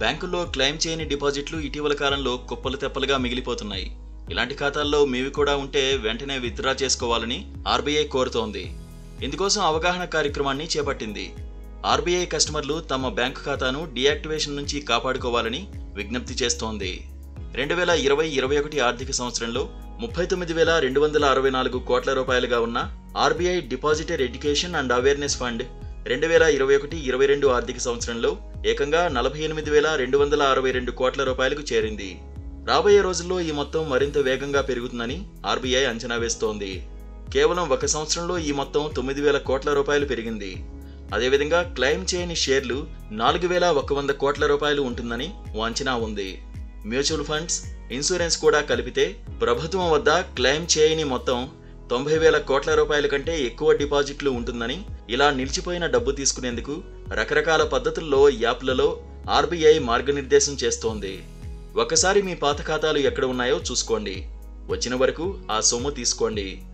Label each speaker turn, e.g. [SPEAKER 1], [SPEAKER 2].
[SPEAKER 1] బ్యాంకుల్లో క్లెయిమ్ చేయని డిపాజిట్లు ఇటీవల కాలంలో కుప్పలు తెప్పలుగా మిగిలిపోతున్నాయి ఇలాంటి ఖాతాల్లో మీవి కూడా ఉంటే వెంటనే విత్డ్రా చేసుకోవాలని ఆర్బీఐ కోరుతోంది ఇందుకోసం అవగాహన కార్యక్రమాన్ని చేపట్టింది ఆర్బీఐ కస్టమర్లు తమ బ్యాంకు ఖాతాను డీయాక్టివేషన్ నుంచి కాపాడుకోవాలని విజ్ఞప్తి చేస్తోంది రెండు వేల ఇరవై ఇరవై ఒకటి ఆర్థిక సంవత్సరంలో ముప్పై తొమ్మిది వేల రెండు వందల అరవై నాలుగు కోట్ల రూపాయలుగా ఉన్న RBI depositor education and awareness fund రెండు వేల ఇరవై ఒకటి ఇరవై రెండు ఆర్థిక సంవత్సరంలో ఏకంగా నలభై ఎనిమిది వేల రెండు వందల అరవై రెండు కోట్ల రూపాయలకు చేరింది రాబోయే రోజుల్లో ఈ మొత్తం మరింత వేగంగా పెరుగుతుందని ఆర్బీఐ అంచనా వేస్తోంది కేవలం ఒక సంవత్సరంలో ఈ మొత్తం తొమ్మిది వేల కోట్ల రూపాయలు పెరిగింది అదేవిధంగా క్లెయిమ్ చేయని షేర్లు నాలుగు వేల ఒక వంద కోట్ల రూపాయలు ఉంటుందని ఓ అంచనా ఉంది మ్యూచువల్ ఫండ్స్ ఇన్సూరెన్స్ కూడా కలిపితే ప్రభుత్వం వద్ద క్లెయిమ్ చేయని మొత్తం తొంభై వేల కోట్ల రూపాయల కంటే ఎక్కువ డిపాజిట్లు ఉంటుందని ఇలా నిలిచిపోయిన డబ్బు తీసుకునేందుకు రకరకాల పద్ధతుల్లో యాప్లలో ఆర్బీఐ మార్గనిర్దేశం చేస్తోంది ఒకసారి మీ పాత ఖాతాలు ఎక్కడ ఉన్నాయో చూసుకోండి వచ్చిన వరకు ఆ సొమ్ము తీసుకోండి